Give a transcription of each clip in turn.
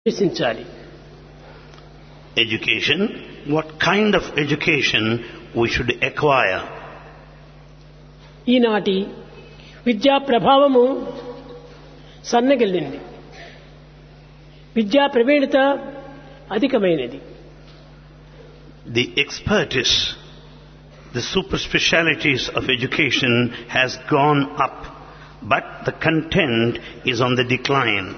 ప్రవేశించాలి Education, what kind of education we should acquire? ఈనాటి విద్యా ప్రభావము సన్నగిల్లింది విద్యా ప్రవీణత అధికమైనది The expertise, the super specialities of education has gone up, but the content is on the decline.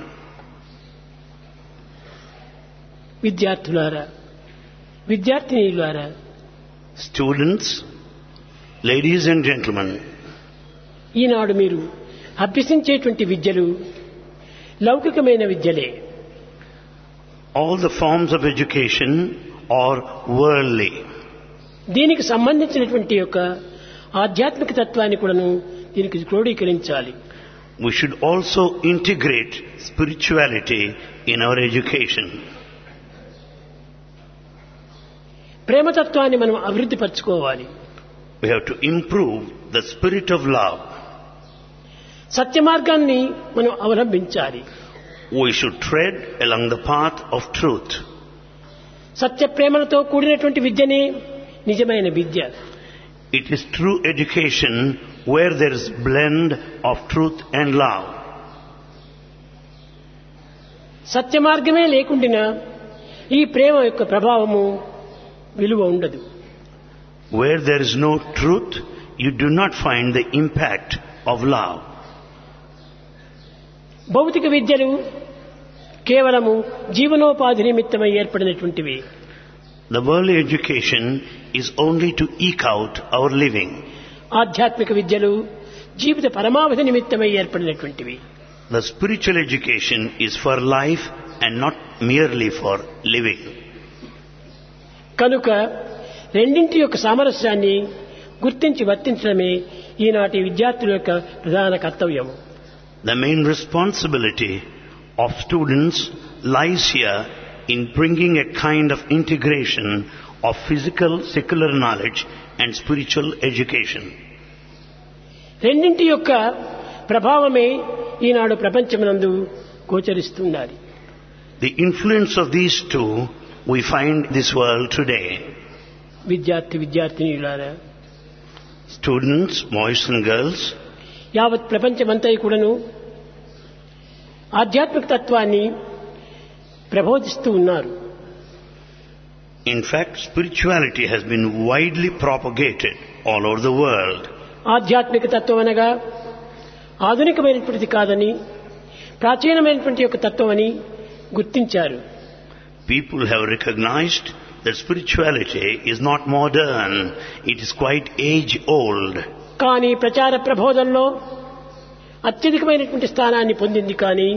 విద్యార్థులారా విద్యార్థినీలారా Students, ladies and gentlemen, ఈనాడు మీరు అభ్యసించేటువంటి విద్యలు లౌకికమైన విద్యలే all the forms of education are worldly. దీనికి సంబంధించినటువంటి యొక్క ఆధ్యాత్మిక తత్వాన్ని కూడాను దీనికి క్రోడీకరించాలి We should also integrate spirituality in our education. ప్రేమతత్వాన్ని మనం అభివృద్ధి పరచుకోవాలి We have to improve the spirit of love. సత్య మార్గాన్ని మనం అవలంబించాలి We should tread along the path of truth. సత్య ప్రేమలతో కూడినటువంటి విద్యనే నిజమైన విద్య It is true education where there is blend of truth and love. సత్య మార్గమే లేకుండా ఈ ప్రేమ యొక్క ప్రభావము విలువ ఉండదు Where there is no truth, you do not find the impact of love. భౌతిక విద్యలు కేవలము జీవనోపాధి నిమిత్తమై ఏర్పడినటువంటివి The worldly education is only to eke out our living. ఆధ్యాత్మిక విద్యలు జీవిత పరమావధి నిమిత్తమై ఏర్పడినటువంటివి The spiritual education is for life and not merely for living. కనుక రెండింటి యొక్క సామరస్యాన్ని గుర్తించి వర్తించడమే ఈనాటి విద్యార్థుల యొక్క ప్రధాన కర్తవ్యము The main responsibility of students lies here in bringing a kind of integration of physical, secular knowledge and spiritual education. రెండింటి యొక్క ప్రభావమే ఈనాడు ప్రపంచమునందు గోచరిస్తున్నది The influence of these two we find in this world today. విద్యార్థి విద్యార్థినిలారా Students, boys and girls, యావత్ ప్రపంచమంతా కూడాను ఆధ్యాత్మిక తత్వాన్ని ప్రబోధిస్తూ ఉన్నారు in fact, spirituality has been widely propagated all over the world. ఆధ్యాత్మిక తత్వం అనగా ఆధునికమైనటువంటిది కాదని ప్రాచీనమైనటువంటి యొక్క తత్వం అని గుర్తించారు People have recognized that spirituality is not modern, it is quite age old. కానీ ప్రచార ప్రబోధంలో అత్యధికమైనటువంటి స్థానాన్ని పొందింది కానీ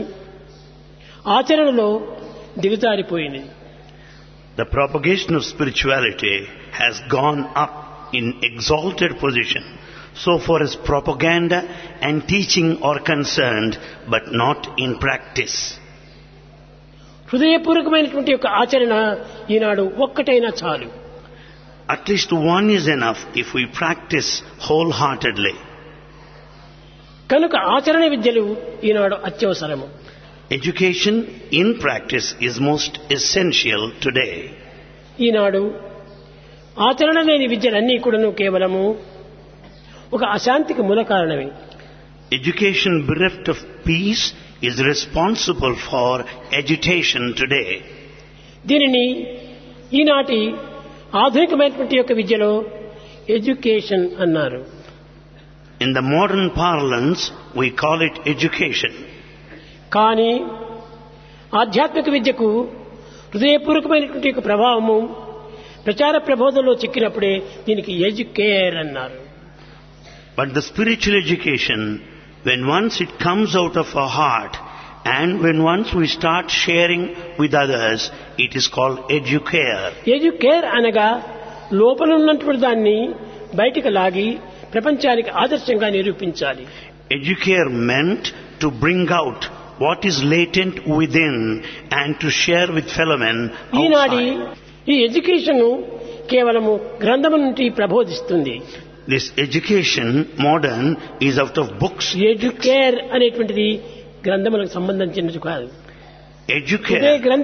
ఆచరణలో దిగజారిపోయింది The propagation of spirituality has gone up in exalted position so far as propaganda and teaching are concerned, but not in practice. హృదయపూర్వకమైనటువంటి యొక్క ఆచరణ ఈనాడు ఒక్కటైనా చాలు At least one is enough if we practice wholeheartedly. కనుక ఆచరణ విద్యలు ఈనాడు అత్యవసరము Education in practice is most essential today. ఈనాడు ఆచరణ లేని విద్యలన్నీ కూడాను కేవలము ఒక అశాంతికి మూల కారణమే Education bereft of peace is responsible for agitation today. దీనిని ఈనాటి ఆధునికమైనటువంటి యొక్క విద్యలో ఎడ్యుకేషన్ అన్నారు In the modern parlance, we call it education. కానీ ఆధ్యాత్మిక విద్యకు హృదయపూర్వకమైనటువంటి యొక్క ప్రభావము ప్రచార ప్రబోధంలో చిక్కినప్పుడే దీనికి ఎడ్యుకేర్ అన్నారు But the spiritual education, when once it comes out of our heart and when once we start sharing with others, it is called educare. Educare అనగా లోపల ఉన్నటువంటి దాన్ని బయటికి లాగి ప్రపంచానికి ఆదర్శంగా నిరూపించాలి Educare meant to bring out what is latent within and to share with fellow men ఈనాటి outside. ఈ ఎడ్యుకేషన్ కేవలము గ్రంథము నుండి ప్రబోధిస్తుంది This education, modern, is out of books. Educare అనేటువంటిది గ్రంథములకు సంబంధించినది కాదు ఇదే Educare గ్రంథ